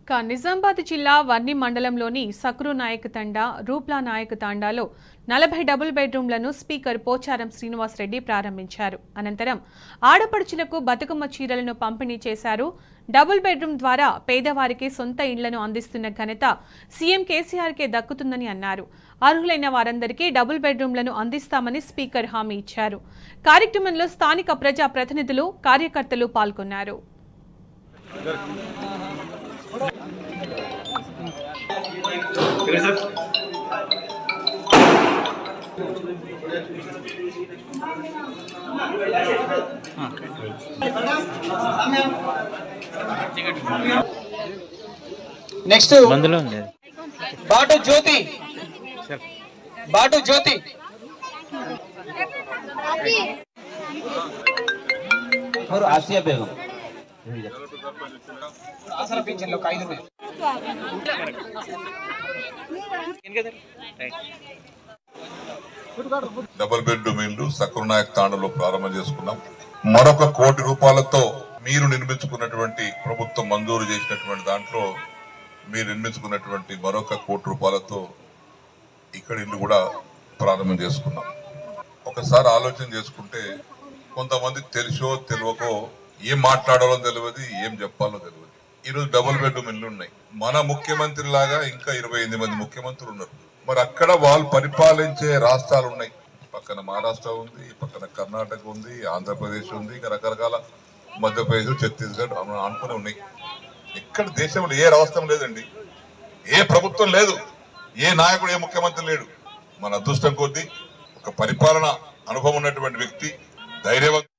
ఇక నిజామాబాద్ జిల్లా వర్ణి మండలంలోని సక్రు నాయక్ తండా రూప్లా నాయక్ తాండాలో నలభై డబుల్ బెడ్రూమ్లను స్పీకర్ పోచారం శ్రీనివాసరెడ్డి ప్రారంభించారు అనంతరం ఆడపడుచులకు బతుకమ్మ చీరలను పంపిణీ చేశారు డబుల్ బెడ్రూమ్ ద్వారా పేదవారికి సొంత ఇండ్లను అందిస్తున్న ఘనత సీఎం కేసీఆర్కే దక్కుతుందని అన్నారు అర్హులైన వారందరికీ డబుల్ బెడ్రూమ్లను అందిస్తామని స్పీకర్ హామీ ఇచ్చారు కార్యక్రమంలో స్థానిక ప్రజా ప్రతినిధులు కార్యకర్తలు పాల్గొన్నారు నెక్స్ట్ మందులో ఉంది అది. బాటు జ్యోతి బాటు జ్యోతి और आसिया बेगम ఆసరా పింఛన్లు ఒక ఐదు ఉన్నాయి డబుల్ బెడ్రూమ్ ఇల్లు సక్రనాయక్ తాండలో ప్రారంభం చేసుకున్నాం మరొక కోటి రూపాయలతో మీరు నిర్మించుకున్నటువంటి ప్రభుత్వం మంజూరు చేసినటువంటి దాంట్లో మీరు నిర్మించుకున్నటువంటి మరొక కోటి రూపాయలతో ఇక్కడ ఇల్లు కూడా ప్రారంభం చేసుకున్నాం ఒకసారి ఆలోచన చేసుకుంటే కొంతమంది తెలుసో తెలియకో ఏం మాట్లాడాలో తెలియదు ఏం చెప్పాలో తెలియదు ఈరోజు డబుల్ బెడ్రూమ్ ఇల్లు ఉన్నాయి మన ముఖ్యమంత్రి లాగా ఇంకా ఇరవై ఎనిమిది మంది ముఖ్యమంత్రులు ఉన్నారు మరి అక్కడ వాళ్ళు పరిపాలించే రాష్ట్రాలు ఉన్నాయి పక్కన మహారాష్ట్ర ఉంది పక్కన కర్ణాటక ఉంది ఆంధ్రప్రదేశ్ ఉంది ఇంకా రకరకాల మధ్యప్రదేశ్ ఛత్తీస్గఢ్ అను- అనుకుని ఉన్నాయి ఎక్కడ దేశంలో ఏ రాష్ట్రం లేదండి ఏ ప్రభుత్వం లేదు ఏ నాయకుడు ఏ ముఖ్యమంత్రి లేడు మన అదృష్టం కొద్దీ ఒక పరిపాలన అనుభవం ఉన్నటువంటి వ్యక్తి ధైర్యవంతుడు